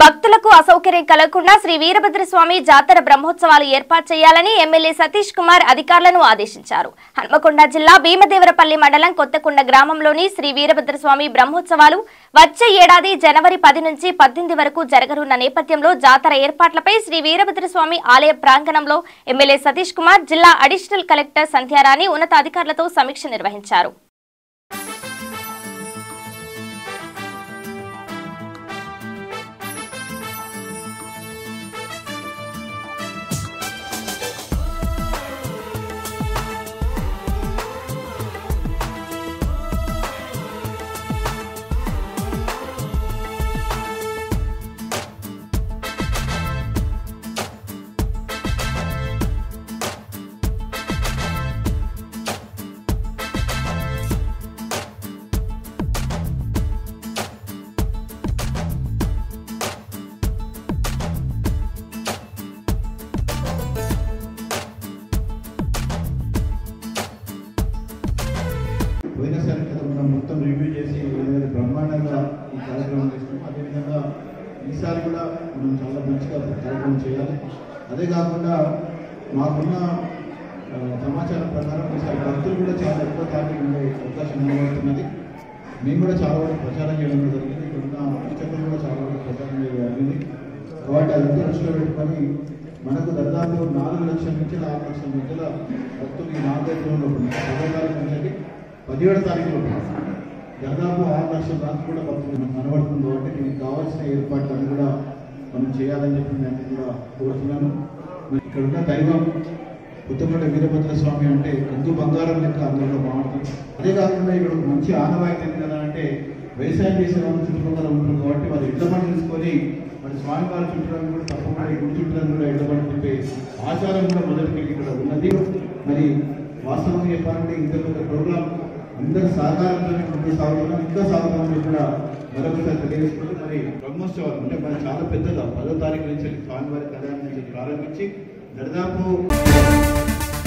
భక్తులకు అసౌకర్యం కలగకుండా శ్రీ వీరభద్రస్వామి జాతర బ్రహ్మోత్సవాలు ఏర్పాటు చేయాలని ఎమ్మెల్యే సతీష్ కుమార్ అధికారులను ఆదేశించారు హన్మకొండ జిల్లా భీమదేవరపల్లి మండలం కొత్తకొండ గ్రామంలోని శ్రీ వీరభద్రస్వామి బ్రహ్మోత్సవాలు వచ్చే ఏడాది జనవరి పది నుంచి పద్దెనిమిది వరకు జరగనున్న నేపథ్యంలో జాతర ఏర్పాట్లపై శ్రీ వీరభద్రస్వామి ఆలయ ప్రాంగణంలో ఎమ్మెల్యే సతీష్ కుమార్ జిల్లా అడిషనల్ కలెక్టర్ సంధ్యారాణి ఉన్నతాధికారులతో సమీక్ష నిర్వహించారు పోయినసారి కదా మనం మొత్తం రివ్యూ చేసి ఏదైతే బ్రహ్మాండంగా ఈ కార్యక్రమం చేస్తున్నాం అదేవిధంగా ఈసారి కూడా మనం చాలా మంచిగా కార్యక్రమం చేయాలి అదే కాకుండా మాకున్న ఆ, సమాచారం ప్రకారం ఈసారి భక్తులు కూడా చాలా ఎక్కువ తారీఖు ఉండే అవకాశం కనబడుతున్నది మేము కూడా చాలా వరకు ప్రచారం చేయడం కూడా జరిగింది ఇక్కడ ఉన్న అర్చకులు కూడా చాలా వరకు ప్రచారం చేయడం జరిగింది కాబట్టి అదంతా దృష్టిలో పెట్టుకొని మనకు దాదాపు నాలుగు లక్షల నుంచి నాలుగు లక్షల మధ్యలో భక్తులు ఈ నాలుగైదు రోజులు ఉన్నారు పదో తారీఖు నుంచి పదిహేడు తారీఖులో దాదాపు ఆరు లక్షల దాకా కూడా భక్తులు మనకు కనబడుతుంది కాబట్టి దీనికి కావాల్సిన ఏర్పాట్లన్నీ కూడా మనం చేయాలని చెప్పి నేను కూడా కోరుతున్నాను మరి ఇక్కడ ఉన్న దైవం పుత్తకొండ వీరభద్ర స్వామి అంటే ఎందు బంగారం లెక్క అందరిలో బాగుంటుంది అదే కాకుండా ఇక్కడ ఒక మంచి ఆనవాయితీ ఏంటి కదా అంటే వ్యవసాయం చేసే వాళ్ళు చుట్టుపక్కల ఉంటుంది కాబట్టి వాళ్ళు ఇళ్ల పని తీసుకొని మరి స్వామివారి చుట్టడం కూడా తప్పకుండా ఈ గుడి చుట్టడం కూడా ఇళ్ల పని చెప్పే ఆచారం కూడా మొదటికి ఇక్కడ ఉన్నది మరి వాస్తవంగా చెప్పాలంటే ఇంత పెద్ద ప్రోగ్రామ్ అందరి సహకారంతో ముందుకు సాగుతున్నాం ఇంకా సాగుతామని కూడా మరొకసారి తెలియజేసుకుంటూ మరి బ్రహ్మోత్సవాలు అంటే మరి చాలా పెద్దగా పదో తారీఖు నుంచి స్వామివారి కళ్యాణం నుంచి ప్రారంభించి దాదాపు